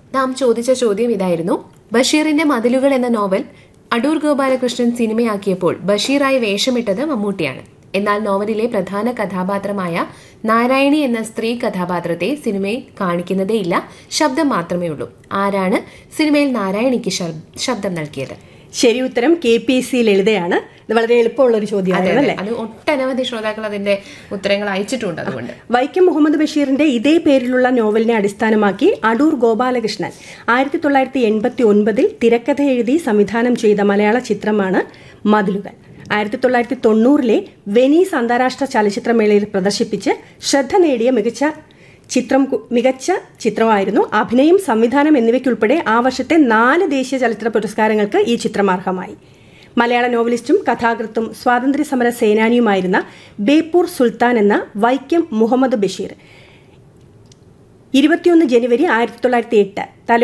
നാം ചോദിച്ച ചോദ്യം ഇതായിരുന്നു ബഷീറിന്റെ മതിലുകൾ എന്ന നോവൽ അടൂർ ഗോപാലകൃഷ്ണൻ സിനിമയാക്കിയപ്പോൾ ബഷീറായി വേഷമിട്ടത് മമ്മൂട്ടിയാണ് എന്നാൽ നോവലിലെ പ്രധാന കഥാപാത്രമായ നാരായണി എന്ന സ്ത്രീ കഥാപാത്രത്തെ സിനിമയിൽ കാണിക്കുന്നതേയില്ല ശബ്ദം മാത്രമേ ഉള്ളൂ ആരാണ് സിനിമയിൽ നാരായണിക്ക് ശബ്- ശബ്ദം നൽകിയത് ശരി ഉത്തരം കെ പി എസ് സി ലളിതയാണ് ഇത് വളരെ എളുപ്പമുള്ള ഒരു ചോദ്യമാണ് അല്ലേ അത് ഒട്ടനവധി ശ്രോതാക്കൾ അതിന്റെ ഉത്തരങ്ങൾ അയച്ചിട്ടുണ്ട് അതുകൊണ്ട് വൈക്കം മുഹമ്മദ് ബഷീറിന്റെ ഇതേ പേരിലുള്ള നോവലിനെ അടിസ്ഥാനമാക്കി അടൂർ ഗോപാലകൃഷ്ണൻ ആയിരത്തി തൊള്ളായിരത്തി എൺപത്തി ഒൻപതിൽ തിരക്കഥ എഴുതി സംവിധാനം ചെയ്ത മലയാള ചിത്രമാണ് മതിലുകൾ ആയിരത്തി തൊള്ളായിരത്തി തൊണ്ണൂറിലെ വെനീസ് അന്താരാഷ്ട്ര ചലച്ചിത്രമേളയിൽ പ്രദർശിപ്പിച്ച് ശ്രദ്ധ നേടിയ മികച്ച ചിത്രം കു- മികച്ച ചിത്രമായിരുന്നു അഭിനയം സംവിധാനം എന്നിവയ്ക്കുൾപ്പെടെ ആ വർഷത്തെ നാല് ദേശീയ ചലച്ചിത്ര പുരസ്കാരങ്ങൾക്ക് ഈ ചിത്രം അർഹമായി മലയാള നോവലിസ്റ്റും കഥാകൃത്തും സ്വാതന്ത്ര്യ സമര സേനാനിയുമായിരുന്ന ബേപ്പൂർ സുൽത്താൻ എന്ന വൈക്കം മുഹമ്മദ് ബഷീർ ഇരുപത്തിയൊന്ന് ജനുവരി ആയിരത്തി തൊള്ളായിരത്തി എട്ട്